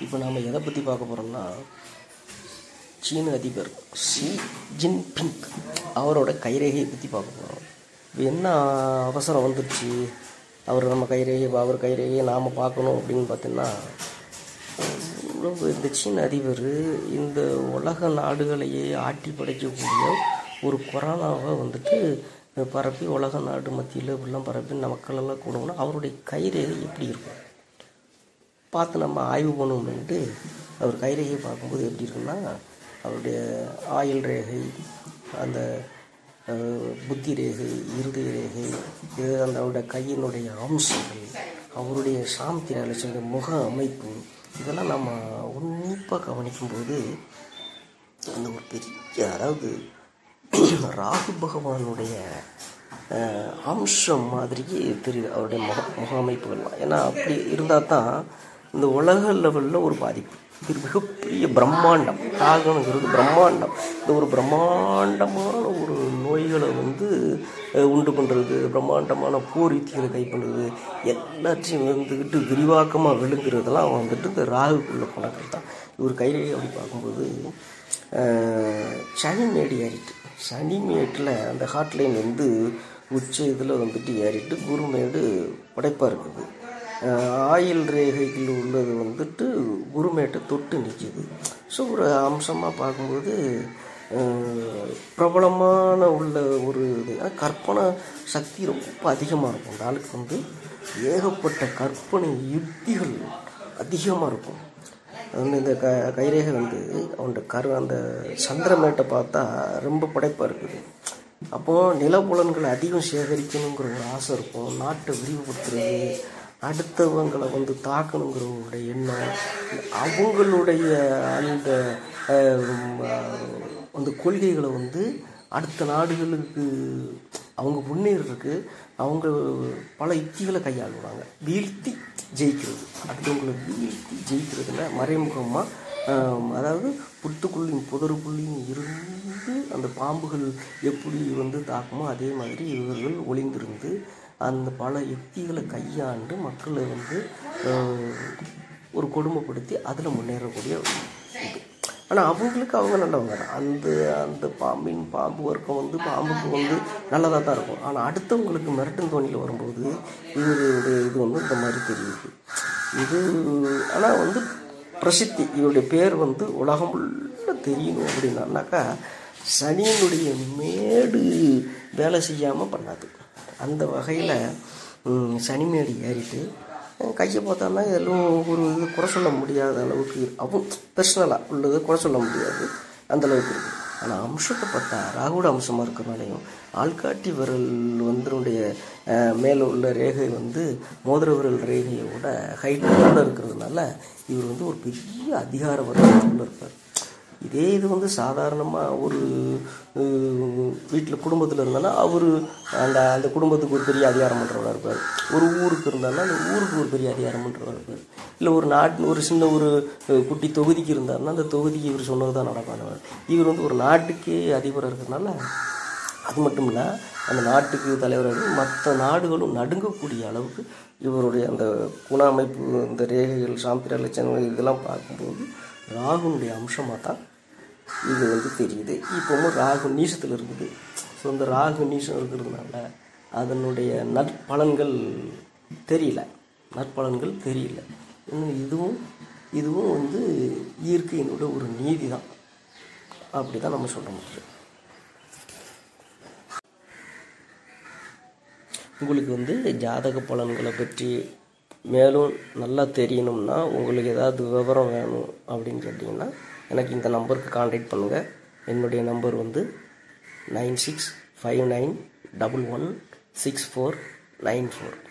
இப்போ நாம் எதை பற்றி பார்க்க போகிறோம்னா சீன அதிபர் ஷி ஜின்பிங் அவரோட கைரேகையை பற்றி பார்க்க போகிறோம் இப்போ என்ன அவசரம் வந்துருச்சு அவர் நம்ம கைரேகை அவர் கைரேகையை நாம் பார்க்கணும் அப்படின்னு பார்த்தீங்கன்னா இந்த சீன அதிபர் இந்த உலக நாடுகளையே ஆட்டி படைக்கக்கூடிய ஒரு கொரோனாவை வந்துட்டு பரப்பி உலக நாடு மத்தியில் இப்படிலாம் பரப்பி மக்கள் எல்லாம் கூடணும் அவருடைய கைரேகை எப்படி இருக்கும் பார்த்து நம்ம ஆய்வு பண்ணுவோம்னுட்டு அவர் கைரேகையை பார்க்கும்போது எப்படி இருக்குன்னா அவருடைய ஆயுள் ரேகை அந்த அஹ், புத்தி ரேகை இருதய ரேகை இது அந்த அவருடைய கையினுடைய அம்சங்கள் அவருடைய சாந்தி அலட்சிய முக அமைப்பு இதெல்லாம் நம்ம உன்னிப்பாக கவனிக்கும்போது அந்த ஒரு பெரிய அதாவது ராகு பகவானுடைய அஹ், அம்சம் மாதிரியே தெரியுது அவருடைய முக முக அமைப்புகள்லாம் ஏன்னா அப்படி இருந்தால் தான் இந்த உலக லெவலில் ஒரு பாதிப்பு இது மிகப்பெரிய பிரம்மாண்டம் ராகனுங்கிறது பிரம்மாண்டம் இந்த ஒரு பிரம்மாண்டமான ஒரு நோய்களை வந்து அஹ், உண்டு பண்ணுறது பிரம்மாண்டமான போர் யுத்திகளை கை பண்ணுறது எல்லாத்தையும் வந்துக்கிட்டு விரிவாக்கமாக விழுங்குறதெல்லாம் வந்துட்டு இந்த ராகுக்குள்ள கணக்கு தான் இவர் கையிலே அப்படி பார்க்கும்போது அஹ், சனி மேடு ஏறிட்டு சனி மேட்டில் அந்த ஹாட்லைன் வந்து உச்ச இதில் வந்துட்டு ஏறிட்டு குருமேடு படைப்பாக இருக்குது அஹ், ஆயில் ரேகைகள் உள்ளது வந்துட்டு குருமேட்டை தொட்டு நிற்கிது ஸோ ஒரு அம்சமாக பார்க்கும்போது அஹ், பிரபலமான உள்ள ஒரு இது ஆனா கற்பனை சக்தி ரொம்ப அதிகமாக இருக்கும் அந்த ஆளுக்கு வந்து ஏகப்பட்ட கற்பனை யுக்திகள் அதிகமாக இருக்கும் வந்து இந்த க கைரேகை வந்து அவனோட கரு அந்த சந்திரமேட்டை பார்த்தா ரொம்ப படைப்பாக இருக்குது அப்போது நிலப்புலன்களை அதிகம் சேகரிக்கணுங்கிற ஒரு ஆசை இருக்கும் நாட்டை விரிவுபடுத்துறது அடுத்தவங்களை வந்து தாக்கணுங்கிற ஒரு எண்ணம் அவங்களுடைய அந்த அஹ், அந்த கொள்கைகளை வந்து அடுத்த நாடுகளுக்கு அவங்க முன்னேறதுக்கு அவங்க பல யுக்திகளை கையாளுவாங்க வீழ்த்தி ஜெயிக்கிறது அடுத்தவங்களை வீழ்த்தி ஜெயிக்கிறதுல மறைமுகமாக அதாவது புத்துக்குள்ளையும் புதருக்குள்ளேயும் இருந்து அந்த பாம்புகள் எப்படி வந்து தாக்குமோ அதே மாதிரி இவர்கள் ஒளிந்திருந்து அந்த பல யுக்திகளை கையாண்டு மக்களை வந்து அஹ், ஒரு கொடுமைப்படுத்தி அதில் முன்னேறக்கூடிய இது ஆனால் அவங்களுக்கு அவங்க நல்லவங்க தான் அந்த அந்த பாம்பின் பாம்பு வர்க்கம் வந்து பாம்புக்கு வந்து நல்லதாக தான் இருக்கும் ஆனால் அடுத்தவங்களுக்கு மிரட்டும் தோணியில் வரும்போது இவருடைய இது வந்து இந்த மாதிரி தெரியுது இது ஆனால் வந்து பிரசித்தி இவருடைய பேர் வந்து உலகம் ஃபுல்லாக தெரியணும் அப்படின்னாக்கா சனியினுடைய மேடு வேலை செய்யாமல் பண்ணாது அந்த வகையில் சனிமேடு ஏறிட்டு கையை பார்த்தான்னா எல்லாம் ஒரு இது குறை சொல்ல முடியாத அளவுக்கு அவன் பர்சனலாக உள்ளது குறை சொல்ல முடியாது அந்த அளவுக்கு இருக்குது ஆனால் அம்சத்தை பார்த்தா ராகுட அம்சமாக இருக்கிறனாலையும் ஆள்காட்டி விரல் வந்துடைய மேலே உள்ள ரேகை வந்து மோதிர விரல் ரேகையோட ஹைட்டோட இருக்கிறதுனால இவர் வந்து ஒரு பெரிய அதிகார வர்க்கத்துக்குள்ள இருப்பார் இதே இது வந்து சாதாரணமாக ஒரு வீட்டில் குடும்பத்தில் இருந்தாலும் அவர் அந்த அந்த குடும்பத்துக்கு ஒரு பெரிய அதிகாரம் பண்ணுறவராக இருப்பார் ஒரு ஊருக்கு இருந்தாலும் அந்த ஊருக்கு ஒரு பெரிய அதிகாரம் பண்ணுறவராக இருப்பார் இல்லை ஒரு நாட்டு ஒரு சின்ன ஒரு அஹ், குட்டி தொகுதிக்கு இருந்தாருன்னா அந்த தொகுதிக்கு இவர் சொன்னது தான் நடப்பானவர் இவர் வந்து ஒரு நாட்டுக்கே அதிபராக இருக்கிறதுனால அது மட்டும் இல்லை அந்த நாட்டுக்கு தலைவராக மற்ற நாடுகளும் நடுங்கக்கூடிய அளவுக்கு இவருடைய அந்த குண அமைப்பு இந்த ரேகைகள் சாம்பிர லட்சணங்கள் இதெல்லாம் பார்க்கும்போது ராகுனுடைய அம்சமாக தான் இது வந்து தெரியுது இப்போவும் ராகு நீசத்தில் இருக்குது ஸோ இந்த ராகு நீசம் இருக்கிறதுனால அதனுடைய நற்பலன்கள் தெரியல நற்பலன்கள் தெரியல இன்னும் இதுவும் இதுவும் வந்து இயற்கையினோட ஒரு நீதி தான் அப்படி தான் நம்ம சொல்ல முடியும் உங்களுக்கு வந்து ஜாதக பலன்களை பற்றி மேலும் நல்லா தெரியணும்னா உங்களுக்கு ஏதாவது விவரம் வேணும் அப்படின்னு கேட்டிங்கன்னா எனக்கு இந்த நம்பருக்கு காண்டாக்ட் பண்ணுங்கள் என்னுடைய நம்பர் வந்து nine six five nine double one six four nine four